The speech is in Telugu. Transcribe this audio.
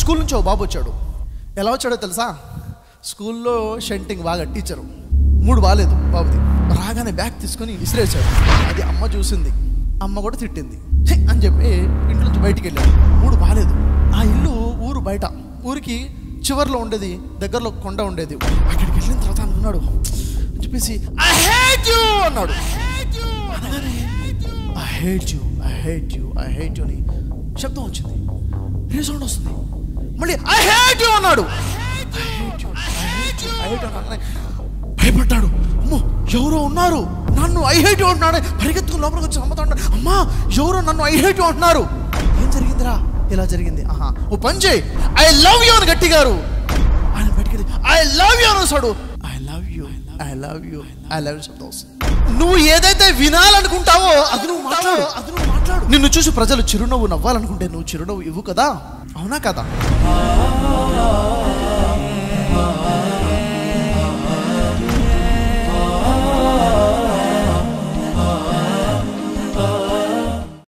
స్కూల్ నుంచి ఓ బాబు వచ్చాడు ఎలా వచ్చాడో తెలుసా స్కూల్లో షెంటింగ్ బాగా టీచరు మూడు బాగాలేదు బాబుది రాగానే బ్యాగ్ తీసుకొని విసిరేసాడు అది అమ్మ చూసింది అమ్మ కూడా తిట్టింది "ఛీ" అని చెప్పి ఇంట్లో నుంచి బయటికి వెళ్ళాడు మూడు బాగాలేదు ఆ ఇల్లు ఊరు బయట ఊరికి చివర్లో ఉండేది దగ్గరలో కొండ ఉండేది అక్కడికి వెళ్ళిన తర్వాత అనుకున్నాడు అని చెప్పేసి ఐ హేట్ యు అన్నాడు అనగానే I hate you I hate you I hate you అని శబ్దం వచ్చింది రీసౌండ్ వస్తుంది మళ్ళీ ఐ హేట్ యు అన్నాడు I hate you, I hate you, I hate you అనగానే భయపడ్డాడు అమ్మో ఎవరో ఉన్నారు నన్ను ఐ హేట్ యు అంటున్నాడు పరిగెత్తుకుని లోపలికి వచ్చి అమ్మతో అన్నాడు అమ్మా ఎవరో నన్ను ఐ హేట్ యు అంటున్నారు ఏం జరిగిందిరా ఇలా జరిగింది ఆహా ఓ పని చేయి ఐ లవ్ యూ అని గట్టిగారు ఆయన బయటికి ఐ లవ్ యూ అనేసాడు I love you I love you I love you శబ్దం వస్తుంది నువ్వు ఏదైతే వినాలనుకుంటావో అది నువ్వు మాట్లాడు అది నువ్వు మాట్లాడు నిన్ను చూసి ప్రజలు చిరునవ్వు నవ్వాలనుకుంటే నువ్వు చిరునవ్వు ఇవ్వు కదా అవునా కదా